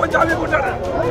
சாமி கொண்டாடு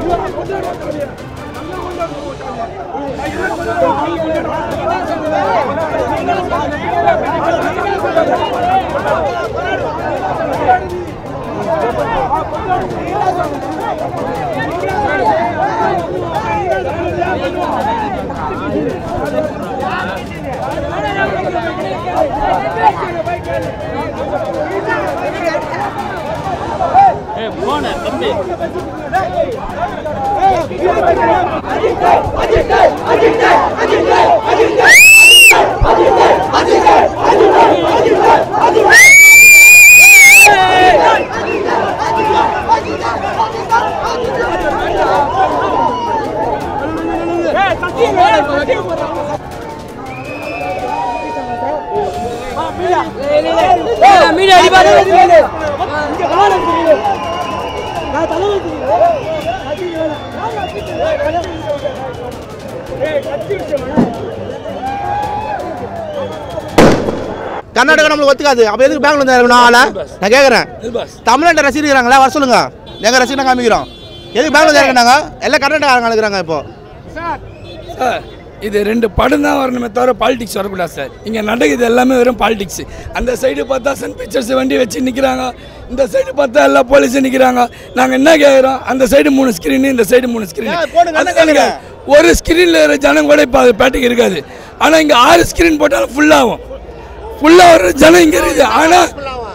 கர்நாடகா நம்மளுக்கு ஒத்துக்காது அப்போ எதுக்கு பெங்களூர் வந்து இறங்கணும் ஆளை நான் கேட்குறேன் தமிழ்நாட்டை ரசிக்கிறாங்களா வர சொல்லுங்க எங்க ரசிகனை காமிக்கிறோம் எதுக்கு பெங்களூர் இறங்கினாங்க எல்லாம் கர்நாடகா இருக்கிறாங்க இப்போ சார் இது ரெண்டு படம் தான் வரணுமே தவிர பாலிடிக்ஸ் வரக்கூடாது சார் இங்கே நடக்குது எல்லாமே வெறும் பாலிடிக்ஸ் அந்த சைடு பார்த்தா சன் பிக்சர்ஸ் வண்டி வச்சு நிற்கிறாங்க இந்த சைடு பார்த்தா எல்லா போலீஸும் நிற்கிறாங்க நாங்கள் என்ன கேட்குறோம் அந்த சைடு மூணு ஸ்க்ரீனு இந்த சைடு மூணு ஏன் ஸ்க்ரீன் போடுங்க, என்ன கேளுங்க? ஒரு ஸ்க்ரீனில் இருக்கிற ஜனம் கூட இப்போ அது பேட்டுக்கு இருக்காது ஆனால் இங்கே ஆறு ஸ்க்ரீன் போட்டாலும் ஃபுல்லாகும் ஃபுல்லாக ஒரு ஜனம் இங்கே இருக்குது ஆனால்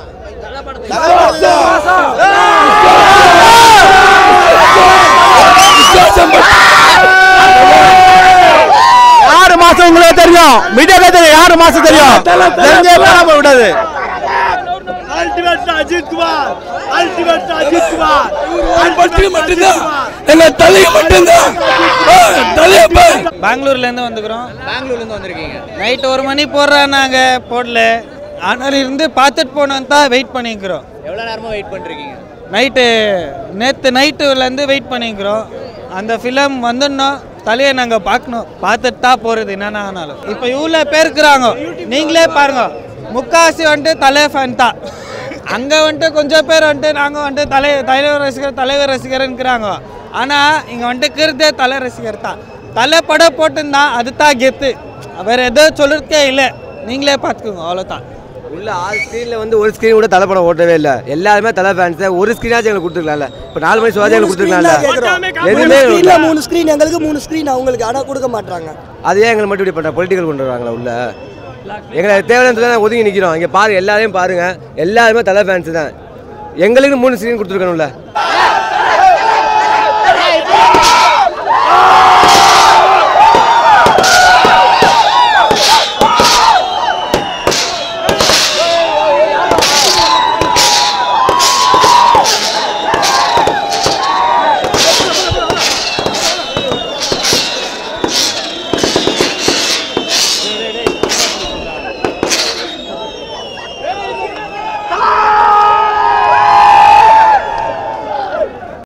ஆறு மாசம் உங்களுக்கு தெரியும் மீடியா தெரியும் ஆறு மாசம் தெரியும் தெரிஞ்சே போகாம விடாது மட்டும் மட்டும்தான் எங்கள் தலையை மட்டும்தான் தலையை பாரு பெங்களூர்லேருந்து வந்துக்கிறோம் பெங்களூர்லேருந்து வந்திருக்கீங்க நைட் ஒரு மணி போடுறோம் நாங்கள் போடல ஆனால் இருந்து பார்த்துட்டு போனோம் தான் வெயிட் பண்ணிக்கிறோம் எவ்வளோ நேரமாக வெயிட் பண்ணிருக்கீங்க நைட்டு நேற்று நைட்டுலேருந்து வெயிட் பண்ணிக்கிறோம் அந்த ஃபிலம் வந்துடணும் தலையை நாங்கள் பார்க்கணும் பார்த்துட்டு தான் போகிறது என்னென்ன ஆனாலும் இப்போ இவ்வளோ பேர் இருக்கிறாங்க நீங்களே பாருங்க முக்காசி வந்துட்டு தலை ஃபேன் தான் அங்கே வந்துட்டு கொஞ்சம் பேர் வந்துட்டு நாங்கள் வந்துட்டு தலை தலைவர் ரசிகர் தலைவர் ரசிகர்ன்னுக்கிறாங்க ஆனால் இங்கே வந்துட்டு இருக்கிறதே தலை ரசிகர் தான் தலை படம் போட்டுருந்தா அது தான் கெத்து வேறு எதுவும் சொல்கிறதுக்கே இல்லை நீங்களே பார்த்துக்கோங்க அவ்வளோதான் உள்ள ஆறு ஸ்க்ரீனில் வந்து ஒரு ஸ்க்ரீன் கூட தலை படம் ஓட்டவே இல்லை எல்லாருமே தலை ஃபேன்ஸ் ஒரு ஸ்க்ரீனாச்சும் எங்களுக்கு கொடுத்துருக்கலாம்ல இப்போ நாலு மணி சிவாஜி எங்களுக்கு கொடுத்துருக்கலாம்ல எதுவுமே ஸ்க்ரீன்ல மூணு ஸ்க்ரீன் எங்களுக்கு மூணு ஸ்க்ரீன் அவங்களுக்கு ஆனா கொடுக்க மாட்டாங்க அது ஏன் எங்களை மட்டும் இப்படி பண்ணுற பொலிட்டிக்கல் கொண்டு வராங்களா உள்ள எங்களை தேவையான தான் ஒதுங்கி நிற்கிறோம் இங்கே பாருங்க எல்லாரையும் பாருங்க எல்லாருமே தலை ஃபேன்ஸ் தான் எங்களுக்கு மூணு ஸ்க்ரீன் கொடுத்துருக்கணும்ல